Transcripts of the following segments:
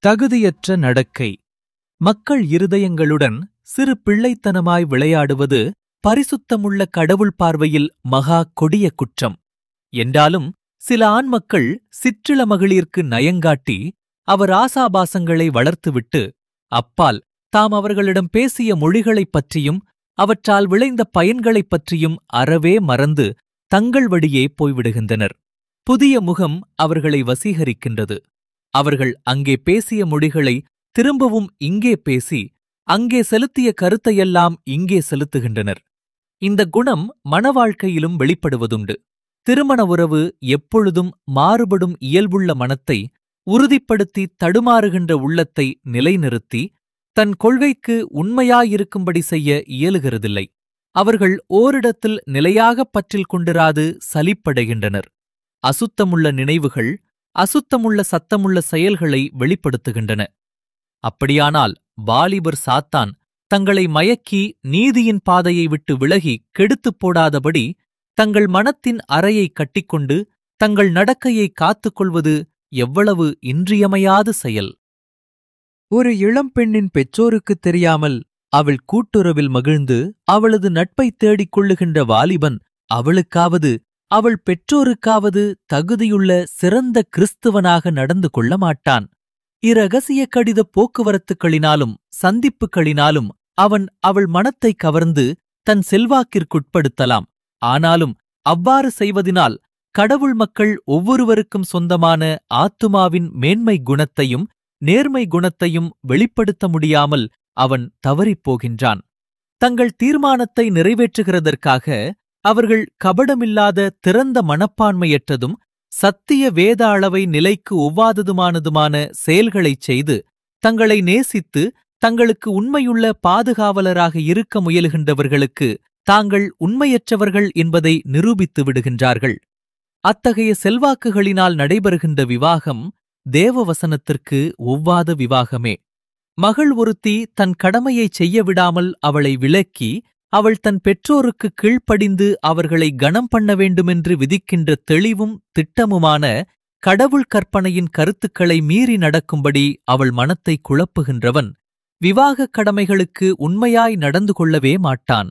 தகுதியற்ற நடக்கை மக்கள் இருதயங்களுடன் சிறு பிள்ளைத்தனமாய் விளையாடுவது பரிசுத்தமுள்ள கடவுள் பார்வையில் மகா கொடிய குற்றம் என்றாலும் சில ஆண்மக்கள் சிற்றிள மகளிர்க்கு நயங்காட்டி அவர் ஆசாபாசங்களை வளர்த்துவிட்டு அப்பால் தாம் அவர்களிடம் பேசிய மொழிகளைப் பற்றியும் அவற்றால் விளைந்த பயன்களைப் பற்றியும் அறவே மறந்து தங்கள் வழியே போய்விடுகின்றனர் புதிய முகம் அவர்களை வசீகரிக்கின்றது அவர்கள் அங்கே பேசிய மொழிகளை திரும்பவும் இங்கே பேசி அங்கே செலுத்திய கருத்தையெல்லாம் இங்கே செலுத்துகின்றனர் இந்த குணம் மணவாழ்க்கையிலும் வெளிப்படுவதுண்டு திருமண உறவு எப்பொழுதும் மாறுபடும் இயல்புள்ள மனத்தை உறுதிப்படுத்தி தடுமாறுகின்ற உள்ளத்தை நிலைநிறுத்தி தன் கொள்கைக்கு உண்மையாயிருக்கும்படி செய்ய இயலுகிறதில்லை அவர்கள் ஓரிடத்தில் நிலையாகப் பற்றில் கொண்டிராது சலிப்படைகின்றனர் அசுத்தமுள்ள நினைவுகள் அசுத்தமுள்ள சத்தமுள்ள செயல்களை வெளிப்படுத்துகின்றன அப்படியானால் வாலிபர் சாத்தான் தங்களை மயக்கி நீதியின் பாதையை விட்டு விலகி கெடுத்துப் போடாதபடி தங்கள் மனத்தின் அறையை கட்டிக்கொண்டு தங்கள் நடக்கையை காத்துக்கொள்வது எவ்வளவு இன்றியமையாத செயல் ஒரு இளம்பெண்ணின் பெற்றோருக்குத் தெரியாமல் அவள் கூட்டுறவில் மகிழ்ந்து அவளது நட்பைத் தேடிக் கொள்ளுகின்ற வாலிபன் அவளுக்காவது அவள் பெற்றோருக்காவது தகுதியுள்ள சிறந்த கிறிஸ்துவனாக நடந்து கொள்ள மாட்டான் இரகசிய கடித போக்குவரத்துக்களினாலும் சந்திப்புகளினாலும் அவன் அவள் மனத்தை கவர்ந்து தன் செல்வாக்கிற்குட்படுத்தலாம் ஆனாலும் அவ்வாறு செய்வதினால் கடவுள் மக்கள் ஒவ்வொருவருக்கும் சொந்தமான ஆத்துமாவின் மேன்மை குணத்தையும் நேர்மை குணத்தையும் வெளிப்படுத்த முடியாமல் அவன் தவறிப் போகின்றான் தங்கள் தீர்மானத்தை நிறைவேற்றுகிறதற்காக அவர்கள் கபடமில்லாத திறந்த மனப்பான்மையற்றதும் சத்திய வேத அளவை நிலைக்கு ஒவ்வாததுமானதுமான செயல்களைச் செய்து தங்களை நேசித்து தங்களுக்கு உண்மையுள்ள பாதுகாவலராக இருக்க முயலுகின்றவர்களுக்கு தாங்கள் உண்மையற்றவர்கள் என்பதை நிரூபித்து விடுகின்றார்கள் அத்தகைய செல்வாக்குகளினால் நடைபெறுகின்ற விவாகம் தேவவசனத்திற்கு ஒவ்வாத விவாகமே மகள் ஒருத்தி தன் கடமையைச் செய்ய விடாமல் அவளை விலக்கி அவள் தன் பெற்றோருக்கு கீழ்ப்படிந்து அவர்களை கனம் பண்ண வேண்டுமென்று விதிக்கின்ற தெளிவும் திட்டமுமான கடவுள் கற்பனையின் கருத்துக்களை மீறி நடக்கும்படி அவள் மனத்தை குழப்புகின்றவன் விவாகக் கடமைகளுக்கு உண்மையாய் நடந்து கொள்ளவே மாட்டான்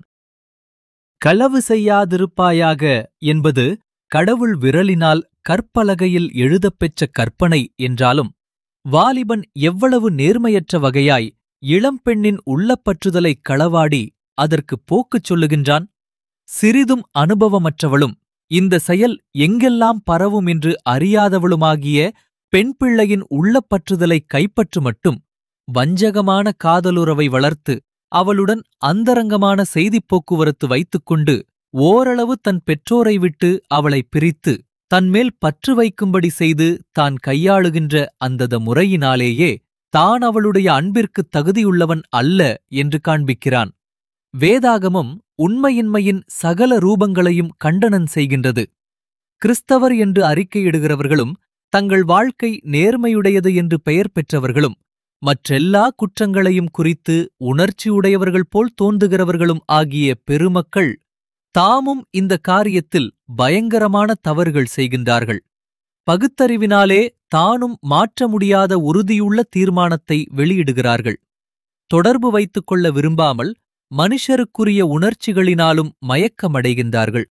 களவு செய்யாதிருப்பாயாக என்பது கடவுள் விரலினால் கற்பலகையில் எழுதப்பெற்ற கற்பனை என்றாலும் வாலிபன் எவ்வளவு நேர்மையற்ற வகையாய் இளம்பெண்ணின் உள்ளப்பற்றுதலைக் களவாடி அதற்குப் போக்குச் சொல்லுகின்றான் சிறிதும் அனுபவமற்றவளும் இந்த செயல் எங்கெல்லாம் பரவும் என்று அறியாதவளுமாகிய பெண் பிள்ளையின் உள்ளப்பற்றுதலை கைப்பற்று மட்டும் வஞ்சகமான காதலுறவை வளர்த்து அவளுடன் அந்தரங்கமான செய்திப் போக்குவரத்து வைத்துக்கொண்டு ஓரளவு தன் பெற்றோரை விட்டு அவளை பிரித்து தன்மேல் பற்று வைக்கும்படி செய்து தான் கையாளுகின்ற அந்தத முறையினாலேயே தான் அவளுடைய அன்பிற்குத் தகுதியுள்ளவன் அல்ல என்று காண்பிக்கிறான் வேதாகமம் உண்மையின்மையின் சகல ரூபங்களையும் கண்டனம் செய்கின்றது கிறிஸ்தவர் என்று அறிக்கையிடுகிறவர்களும் தங்கள் வாழ்க்கை நேர்மையுடையது என்று பெயர் பெற்றவர்களும் மற்றெல்லா குற்றங்களையும் குறித்து உணர்ச்சியுடையவர்கள் போல் தோன்றுகிறவர்களும் ஆகிய பெருமக்கள் தாமும் இந்த காரியத்தில் பயங்கரமான தவறுகள் செய்கின்றார்கள் பகுத்தறிவினாலே தானும் மாற்ற முடியாத உறுதியுள்ள தீர்மானத்தை வெளியிடுகிறார்கள் தொடர்பு வைத்துக் கொள்ள விரும்பாமல் மனுஷருக்குரிய உணர்ச்சிகளினாலும் மயக்கமடைகின்றார்கள்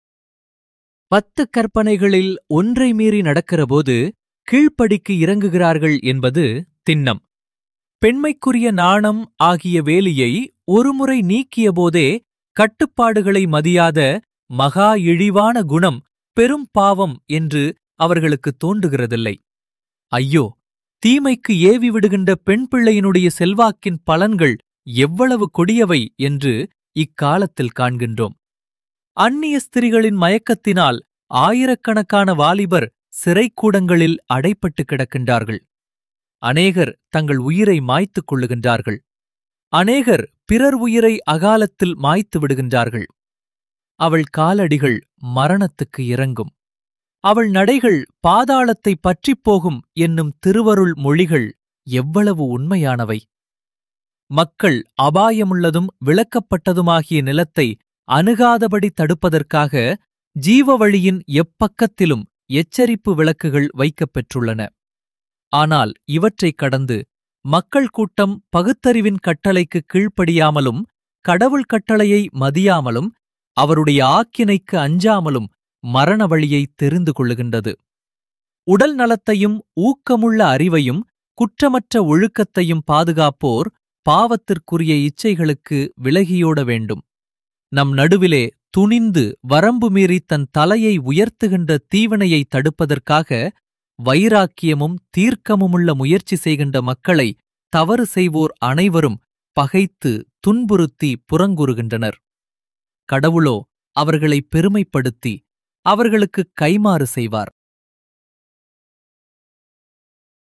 பத்து கற்பனைகளில் ஒன்றை மீறி நடக்கிறபோது கீழ்ப்படிக்கு இறங்குகிறார்கள் என்பது திண்ணம் பெண்மைக்குரிய நாணம் ஆகிய வேலியை ஒருமுறை நீக்கியபோதே கட்டுப்பாடுகளை மதியாத மகா இழிவான குணம் பெரும் பாவம் என்று அவர்களுக்கு தோன்றுகிறதில்லை ஐயோ தீமைக்கு ஏவி விடுகின்ற பெண் பிள்ளையினுடைய செல்வாக்கின் பலன்கள் எவ்வளவு கொடியவை என்று இக்காலத்தில் காண்கின்றோம் அந்நிய ஸ்திரிகளின் மயக்கத்தினால் ஆயிரக்கணக்கான வாலிபர் சிறைக்கூடங்களில் அடைப்பட்டு கிடக்கின்றார்கள் அநேகர் தங்கள் உயிரை மாய்த்துக் கொள்ளுகின்றார்கள் அநேகர் பிறர் உயிரை அகாலத்தில் மாய்த்து விடுகின்றார்கள் அவள் காலடிகள் மரணத்துக்கு இறங்கும் அவள் நடைகள் பாதாளத்தை பற்றிப் போகும் என்னும் திருவருள் மொழிகள் எவ்வளவு உண்மையானவை மக்கள் அபாயமுள்ளதும் விளக்கப்பட்டதுமாகிய நிலத்தை அணுகாதபடி தடுப்பதற்காக ஜீவ வழியின் எப்பக்கத்திலும் எச்சரிப்பு விளக்குகள் வைக்கப் பெற்றுள்ளன ஆனால் இவற்றைக் கடந்து மக்கள் கூட்டம் பகுத்தறிவின் கட்டளைக்கு கீழ்ப்படியாமலும் கடவுள் கட்டளையை மதியாமலும் அவருடைய ஆக்கினைக்கு அஞ்சாமலும் மரண வழியை தெரிந்து கொள்ளுகின்றது உடல் நலத்தையும் ஊக்கமுள்ள அறிவையும் குற்றமற்ற ஒழுக்கத்தையும் பாதுகாப்போர் பாவத்திற்குரிய இச்சைகளுக்கு விலகியோட வேண்டும் நம் நடுவிலே துணிந்து வரம்பு மீறி தன் தலையை உயர்த்துகின்ற தீவினையை தடுப்பதற்காக வைராக்கியமும் தீர்க்கமுமுள்ள முயற்சி செய்கின்ற மக்களை தவறு செய்வோர் அனைவரும் பகைத்து துன்புறுத்தி புறங்குறுகின்றனர் கடவுளோ அவர்களை பெருமைப்படுத்தி அவர்களுக்கு கைமாறு செய்வார்